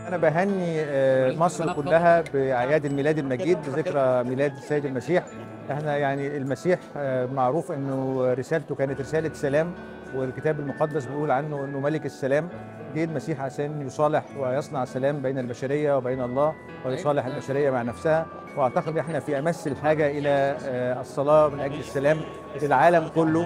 أنا بهني آه، مصر كلها بأعياد الميلاد المجيد بذكرى ميلاد السيد المسيح احنا يعني المسيح آه، معروف انه رسالته كانت رسالة سلام والكتاب المقدس بيقول عنه انه ملك السلام جه المسيح عشان يصالح ويصنع سلام بين البشرية وبين الله ويصالح البشرية مع نفسها واعتقد احنا في امس الحاجة الى آه، الصلاة من اجل السلام للعالم كله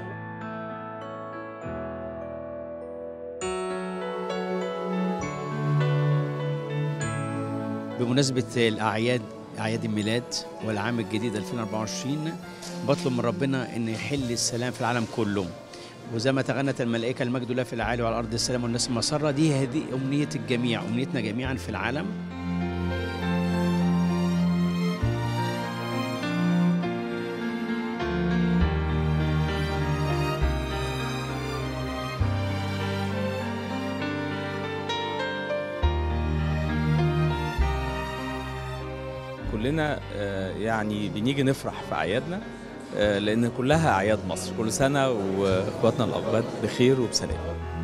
بمناسبة الأعياد أعياد الميلاد والعام الجديد 2024 بطلب من ربنا أن يحل السلام في العالم كله وزي ما تغنت الملائكة المجد لله في العالي وعلى الأرض السلام والناس مسرة دي هذه أمنية الجميع أمنيتنا جميعا في العالم كلنا آه، يعني بنيجي نفرح في أعيادنا آه، لأن كلها أعياد مصر كل سنة وإخواتنا الأقباط بخير وبسلام